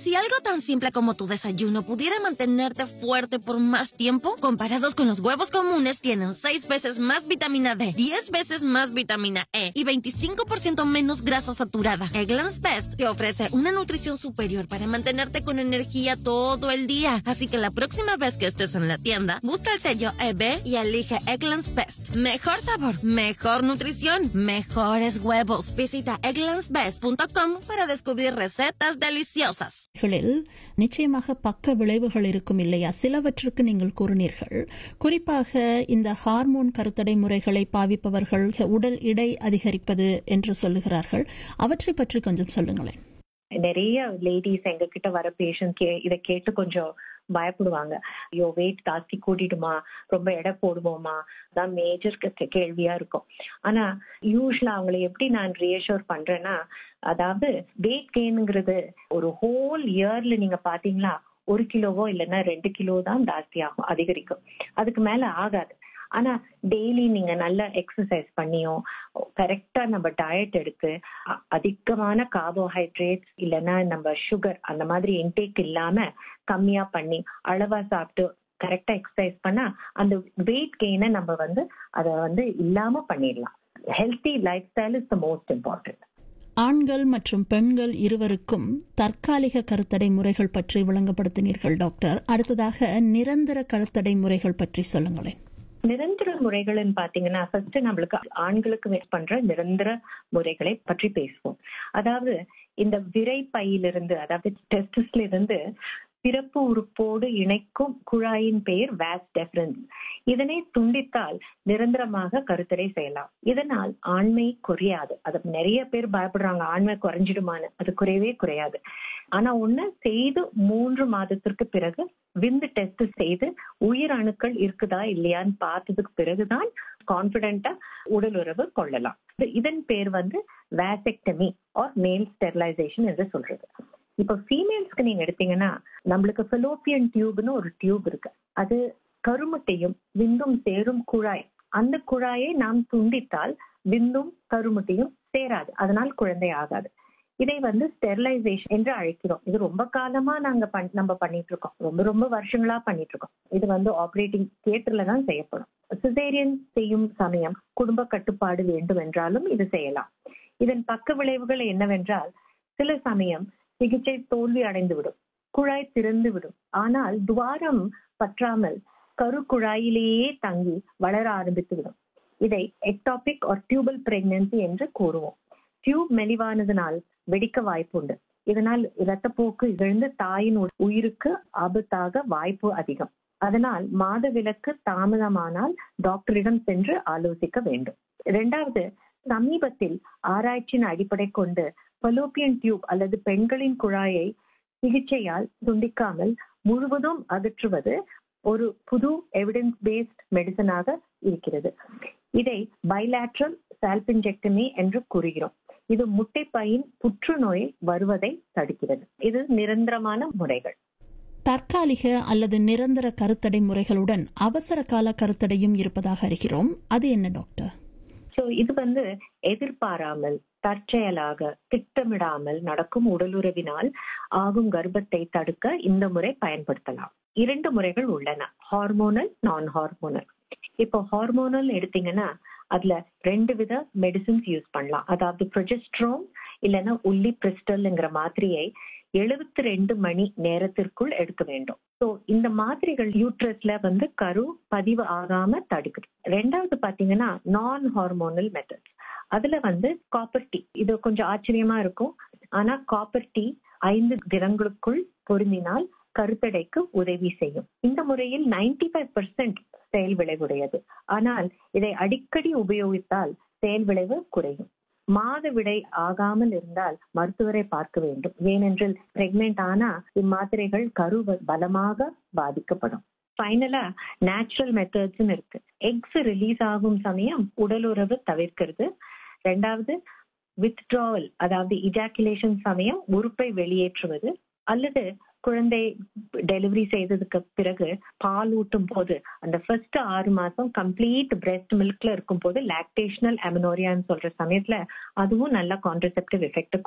si algo tan simple como tu desayuno pudiera mantenerte fuerte por más tiempo, comparados con los huevos comunes, tienen 6 veces más vitamina D, 10 veces más vitamina E y 25% menos grasa saturada. Eggland's Best te ofrece una nutrición superior para mantenerte con energía todo el día. Así que la próxima vez que estés en la tienda, busca el sello EB y elige Eggland's Best. Mejor sabor, mejor nutrición, mejores huevos. Visita egglandsbest.com para descubrir recetas deliciosas. களில் நிச்சயமாக பக்க விளைவுகள் இருக்கும் இல்லையா சிலவற்றுக்கு நீங்கள் கூறினீர்கள் குறிப்பாக இந்த hormone கருத்தடை முறைகளை பாவிப்பவர்கள் உடல் எடை அதிகரிப்பது என்று சொல்லுகிறார்கள் அவற்றை பற்றி கொஞ்சம் சொல்லுங்களேன் நிறைய லேடிஸ் எங்க கிட்ட வர பேஷண்ட் கே இதை கேட்டு கொஞ்சம் பயப்படுவாங்க ஐயோ வெயிட் ஜாஸ்தி கூட்டிடுமா ரொம்ப எடை போடுவோமா அதான் மேஜர் கேள்வியா இருக்கும் ஆனா யூஸ்வலா அவங்களை எப்படி நான் ரியஷோர் பண்றேன்னா அதாவது வெயிட் கெயின்ங்கிறது ஒரு ஹோல் இயர்ல நீங்க பாத்தீங்களா ஒரு கிலோவோ இல்லைன்னா ரெண்டு கிலோ தான் ஜாஸ்தி ஆகும் அதிகரிக்கும் அதுக்கு மேல ஆகாது ஆனா டெய்லி நீங்க நல்ல எக்ஸசைஸ் பண்ணியும் கரெக்டா நம்ம டயட் எடுத்து அதிகமான கார்போஹைட்ரேட்ஸ் இல்லைன்னா நம்ம சுகர் அந்த மாதிரி இன்டேக் இல்லாம கம்மியா பண்ணி அளவா சாப்பிட்டு கரெக்டா எக்ஸசைஸ் பண்ணா அந்த வெயிட் கெயினை நம்ம வந்து அதை வந்து இல்லாம பண்ணிடலாம் healthy lifestyle is the most important ஆண்கள் மற்றும் பெண்கள் இருவருக்கும் தற்காலிக கருத்தடை முறைகள் பற்றி விளங்கப்படுத்தினீர்கள் டாக்டர் அடுத்ததாக நிரந்தர கருத்தடை முறைகள் பற்றி சொல்லுங்களேன் நிரந்தர முறைகள்னு பாத்தீங்கன்னா ஃபர்ஸ்ட் நம்மளுக்கு ஆண்களுக்கு பண்ற நிரந்தர முறைகளை பற்றி பேசுவோம் அதாவது இந்த விரைப்பையிலிருந்து அதாவது டெஸ்டஸ்ல இருந்து பிறப்பு உறுப்போடு இணைக்கும் குழாயின் பெயர் வேஸ் டெஃபரன்ஸ் இதனை துண்டித்தால் நிரந்தரமாக கருத்தடை செய்யலாம் இதனால் ஆண்மை குறையாது அது நிறைய பேர் பயப்படுறாங்க ஆண்மை குறைஞ்சிடுமான்னு அது குறையவே குறையாது ஆனா ஒண்ணு செய்து மூன்று மாதத்திற்கு பிறகு விந்து டெஸ்ட் செய்து உயிர் அணுக்கள் இருக்குதா இல்லையான்னு பார்த்ததுக்கு பிறகுதான் கான்பிடென்டா உடல் உறவு கொள்ளலாம் இதன் பேர் வந்து வேசெக்டமி ஆர் மேல் ஸ்டெரிலைசேஷன் என்று சொல்றது இப்ப ஃபீமேல்ஸ்க்கு நீங்க எடுத்தீங்கன்னா நம்மளுக்கு ஃபெலோப்பியன் டியூப்னு ஒரு டியூப் இருக்கு அது கருமுட்டையும் விந்தும் சேரும் குழாய் அந்த குழாயை நாம் துண்டித்தால் விந்தும் கருமுட்டையும் சேராது அதனால் குழந்தை ஆகாது இதை வந்து ஸ்டெரிலைசேஷன் என்று அழைக்கிறோம் இது ரொம்ப காலமா நாங்க நம்ம பண்ணிட்டு இருக்கோம் ரொம்ப ரொம்ப வருஷங்களா பண்ணிட்டு இருக்கோம் இது வந்து ஆப்ரேட்டிங் தியேட்டர்ல தான் செய்யப்படும் சிசேரியன் செய்யும் சமயம் குடும்ப கட்டுப்பாடு வேண்டும் என்றாலும் இது செய்யலாம் இதன் பக்க விளைவுகள் என்னவென்றால் சில சமயம் சிகிச்சை தோல்வி அடைந்து விடும் குழாய் திறந்து விடும் ஆனால் துவாரம் பற்றாமல் கரு குழாயிலேயே தங்கி வளர ஆரம்பித்து விடும் இதை எக்டாபிக் ஆர் டியூபல் பிரெக்னன்சி என்று கூறுவோம் டியூப் மெலிவானதுனால் வெடிக்க வாய்ப்பு உண்டு இதனால் இரத்தப்போக்கு இழந்து தாயின் உயிருக்கு ஆபத்தாக வாய்ப்பு அதிகம் அதனால் மாத விலக்கு தாமதமானால் டாக்டரிடம் சென்று ஆலோசிக்க வேண்டும் இரண்டாவது சமீபத்தில் ஆராய்ச்சியின் அடிப்படை கொண்டு பலோப்பியன் டியூப் அல்லது பெண்களின் குழாயை சிகிச்சையால் துண்டிக்காமல் முழுவதும் அகற்றுவது ஒரு புது எவிடன்ஸ் பேஸ்ட் மெடிசனாக இருக்கிறது இதை பைலாட்ரல் சால்பின்ஜெக்டமி என்று கூறுகிறோம் இது முட்டைப்பையின் புற்றுநோய் வருவதை தடுக்கிறது இது நிரந்தரமான முறைகள் தற்காலிக அல்லது நிரந்தர கருத்தடை முறைகளுடன் அவசர கால கருத்தடையும் இருப்பதாக அறிகிறோம் அது என்ன டாக்டர் சோ இது வந்து எதிர்பாராமல் தற்செயலாக திட்டமிடாமல் நடக்கும் உடலுறவினால் ஆகும் கர்ப்பத்தை தடுக்க இந்த முறை பயன்படுத்தலாம் இரண்டு முறைகள் உள்ளன ஹார்மோனல் நான் ஹார்மோனல் இப்போ ஹார்மோனல் எடுத்தீங்கன்னா அதுல ரெண்டு வித மெடிசின்ஸ் யூஸ் பண்ணலாம் அதாவது ப்ரொஜெஸ்ட்ரோன் இல்லைன்னா உள்ளி பிரிஸ்டல்ங்கிற மாத்திரையை எழுபத்தி ரெண்டு மணி நேரத்திற்குள் எடுக்க வேண்டும் ஸோ இந்த மாத்திரைகள் யூட்ரஸ்ல வந்து கரு பதிவு ஆகாம தடுக்குது ரெண்டாவது பாத்தீங்கன்னா நான் ஹார்மோனல் மெத்தட்ஸ் அதுல வந்து காப்பர் டீ இது கொஞ்சம் ஆச்சரியமா இருக்கும் ஆனா காப்பர் டீ ஐந்து தினங்களுக்குள் பொருந்தினால் கருத்தடைக்கு உதவி செய்யும் இந்த முறையில் நைன்டி ஃபைவ் பர்சன்ட் செயல் விளைவுடையது ஆனால் இதை அடிக்கடி உபயோகித்தால் செயல் விளைவு குறையும் மாத விடை ஆகாமல் இருந்தால் மருத்துவரை பார்க்க வேண்டும் ஏனென்றால் பிரெக்னென்ட் ஆனா இம்மாத்திரைகள் கரு பலமாக பாதிக்கப்படும் ஃபைனலா நேச்சுரல் மெத்தட்ஸ் இருக்கு எக்ஸ் ரிலீஸ் ஆகும் சமயம் உடலுறவு தவிர்க்கிறது ரெண்டாவது வித்ட்ராவல் அதாவது இஜாக்குலேஷன் சமயம் உறுப்பை வெளியேற்றுவது அல்லது குழந்தை டெலிவரி செய்ததுக்கு பிறகு பால் ஊட்டும் போது அந்த ஃபர்ஸ்ட் ஆறு மாசம் கம்ப்ளீட் பிரெஸ்ட் மில்க்ல இருக்கும் போது லாக்டேஷனல் அமினோரியான்னு சொல்ற சமயத்துல அதுவும் நல்ல கான்ட்ரசெப்டிவ் எஃபெக்ட்